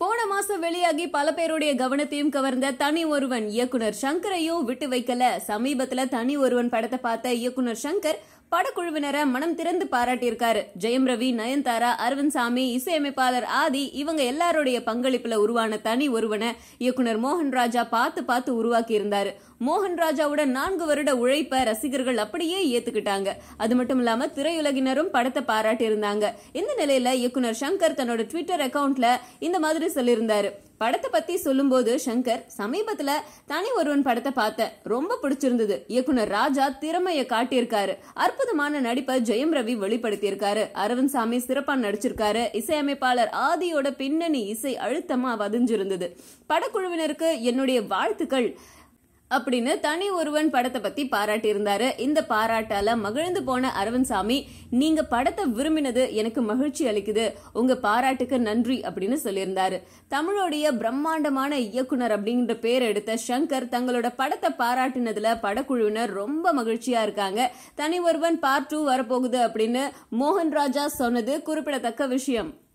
போன மாசம் வெளியாகி பல பேருடைய கவனத்தையும் கவர்ந்த தனி ஒருவன் இயக்குனர் சங்கரையும் விட்டு வைக்கல சமீபத்துல தனி ஒருவன் படத்தை பார்த்த இயக்குனர் சங்கர் படக்குழுவினரை மனம் திறந்து பாராட்டியிருக்காரு ஜெயம் ரவி நயன்தாரா அரவிந்த் சாமி இசையமைப்பாளர் ஆதி இவங்க எல்லாருடைய பங்களிப்புல உருவான தனி ஒருவனை இயக்குனர் மோகன் ராஜா பார்த்து பார்த்து உருவாக்கி இருந்தாரு மோகன் ராஜாவோட நான்கு வருட உழைப்ப ரசிகர்கள் அப்படியே ஏத்துக்கிட்டாங்க அது மட்டும் இல்லாம திரையுலகினரும் படத்தை பாராட்டி இருந்தாங்க இந்த நிலையில இயக்குனர் சங்கர் தன்னோட ட்விட்டர் அக்கவுண்ட்ல இந்த மாதிரி சொல்லியிருந்தாரு படத்தை பத்தி சொல்லும்போது சங்கர் சமீபத்துல தனி ஒருவன் படத்தை பார்த்தேன் ரொம்ப பிடிச்சிருந்தது இயக்குனர் ராஜா திறமைய காட்டியிருக்காரு அற்புதமான நடிப்பை ஜெயம் ரவி வெளிப்படுத்தியிருக்காரு அரவிந்த் சாமி சிறப்பா நடிச்சிருக்காரு இசையமைப்பாளர் ஆதியோட பின்னணி இசை அழுத்தமா வதிஞ்சிருந்தது படக்குழுவினருக்கு என்னுடைய வாழ்த்துக்கள் அப்படின்னு தனி ஒருவன் படத்தை பத்தி பாராட்டி இருந்தாரு இந்த பாராட்டால மகிழ்ந்து போன அரவிந்த் சாமி நீங்க படத்தை விரும்பினது எனக்கு மகிழ்ச்சி அளிக்குது உங்க பாராட்டுக்கு நன்றி அப்படின்னு சொல்லியிருந்தாரு தமிழோடைய பிரம்மாண்டமான இயக்குனர் அப்படின்ற பேர் எடுத்த சங்கர் தங்களோட படத்தை பாராட்டினதுல படக்குழுவினர் ரொம்ப மகிழ்ச்சியா இருக்காங்க தனி ஒருவன் பார்ட் டூ வரப்போகுது அப்படின்னு மோகன் ராஜா சொன்னது குறிப்பிடத்தக்க விஷயம்